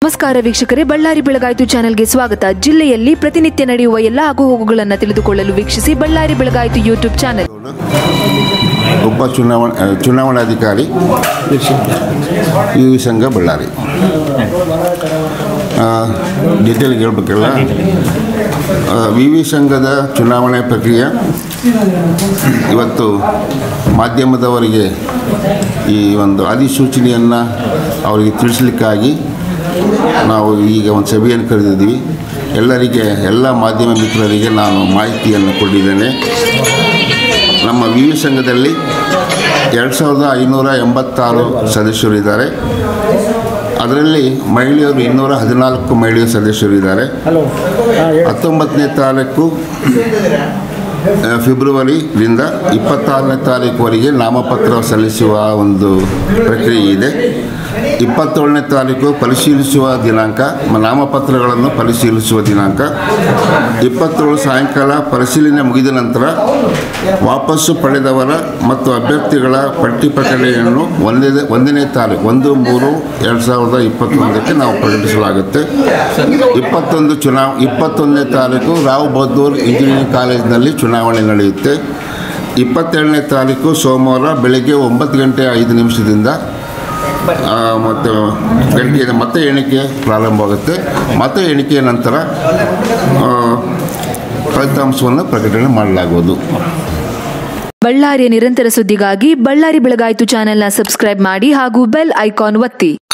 ನಮಸ್ಕಾರ ವೀಕ್ಷಕರೇ ಬಳ್ಳಾರಿ ಬೆಳಗಾಯಿತು ಚಾನೆಲ್ಗೆ ಸ್ವಾಗತ ಜಿಲ್ಲೆಯಲ್ಲಿ ಪ್ರತಿನಿತ್ಯ ನಡೆಯುವ ಎಲ್ಲ ಆಗುಹೋಗುಗಳನ್ನು ತಿಳಿದುಕೊಳ್ಳಲು ವೀಕ್ಷಿಸಿ ಬಳ್ಳಾರಿ ಬೆಳಗಾಯಿತು ಯೂಟ್ಯೂಬ್ ಚಾನೆಲ್ ಉಪ ಚುನಾವಣಾ ಚುನಾವಣಾಧಿಕಾರಿ ಯು ವಿ ಸಂಘ ಬಳ್ಳಾರಿ ಡೀಟೇಲ್ ಹೇಳ್ಬೇಕಲ್ಲ ವಿ ವಿ ಸಂಘದ ಚುನಾವಣೆ ಪ್ರಕ್ರಿಯೆ ಇವತ್ತು ಮಾಧ್ಯಮದವರಿಗೆ ಈ ಒಂದು ಅಧಿಸೂಚನೆಯನ್ನು ಅವರಿಗೆ ತಿಳಿಸ್ಲಿಕ್ಕಾಗಿ ನಾವು ಈಗ ಒಂದು ಸಭೆಯನ್ನು ಕರೆದಿದ್ದೀವಿ ಎಲ್ಲರಿಗೆ ಎಲ್ಲ ಮಾಧ್ಯಮ ಮಿತ್ರರಿಗೆ ನಾನು ಮಾಹಿತಿಯನ್ನು ಕೊಟ್ಟಿದ್ದೇನೆ ನಮ್ಮ ವಿ ವಿ ಸಂಘದಲ್ಲಿ ಎರಡು ಸಾವಿರದ ಐನೂರ ಎಂಬತ್ತಾರು ಸದಸ್ಯರು ಇದ್ದಾರೆ ಅದರಲ್ಲಿ ಮಹಿಳೆಯರು ಇನ್ನೂರ ಹದಿನಾಲ್ಕು ಮಹಿಳೆಯ ಸದಸ್ಯರು ಇದ್ದಾರೆ ಹತ್ತೊಂಬತ್ತನೇ ತಾರೀಕು ಆ, ಫೆಬ್ರವರಿದಿಂದ ಇಪ್ಪತ್ತಾರನೇ ತಾರೀಕುವರೆಗೆ ನಾಮಪತ್ರ ಸಲ್ಲಿಸುವ ಒಂದು ಪ್ರಕ್ರಿಯೆ ಇದೆ ಇಪ್ಪತ್ತೇಳನೇ ತಾರೀಕು ಪರಿಶೀಲಿಸುವ ದಿನಾಂಕ ಮ- ನಾಮಪತ್ರಗಳನ್ನು ಪರಿಶೀಲಿಸುವ ದಿನಾಂಕ ಇಪ್ಪತ್ತೇಳು ಸಾಯಂಕಾಲ ಪರಿಶೀಲನೆ ಮುಗಿದ ನಂತರ ವಾಪಸ್ಸು ಪಡೆದವರ ಮತ್ತು ಅಭ್ಯರ್ಥಿಗಳ ಪಟ್ಟಿ ಪ್ರಕಟಣೆಯನ್ನು ಒಂದೇ ಒಂದನೇ ತಾರೀಕು ಒಂದು ಮೂರು ಎರಡು ಸಾವಿರದ ಇಪ್ಪತ್ತೊಂದಕ್ಕೆ ನಾವು ಪ್ರಕಟಿಸಲಾಗುತ್ತೆ ಇಪ್ಪತ್ತೊಂದು ಚುನಾವ್ ಇಪ್ಪತ್ತೊಂದನೇ ತಾರೀಕು ರಾವ್ ಬಹದ್ದೂರ್ ಇಂಜಿನಿಯರಿಂಗ್ ಕಾಲೇಜಿನಲ್ಲಿ ಚುನಾವಣೆ ನಡೆಯುತ್ತೆ ಇಪ್ಪತ್ತೆರಡನೇ ತಾರೀಕು ಸೋಮವಾರ ಬೆಳಗ್ಗೆ ಒಂಬತ್ತು ಗಂಟೆ ಐದು ನಿಮಿಷದಿಂದ ಆ, ಮತ್ತು ಗಂಟೆಯ ಮತ ಎಣಿಕೆ ಪ್ರಾರಂಭವಾಗುತ್ತೆ ಮತ ಎಣಿಕೆಯ ನಂತರ ಆ, ಫಲಿತಾಂಶವನ್ನು ಪ್ರಕಟಣೆ ಮಾಡಲಾಗುವುದು ಬಳ್ಳಾರಿಯ ನಿರಂತರ ಸುದ್ದಿಗಾಗಿ ಬಳ್ಳಾರಿ ಬೆಳಗಾಯಿತು ಚಾನೆಲ್ನ ಸಬ್ಸ್ಕ್ರೈಬ್ ಮಾಡಿ ಹಾಗೂ ಬೆಲ್ ಐಕಾನ್ ಒತ್ತಿ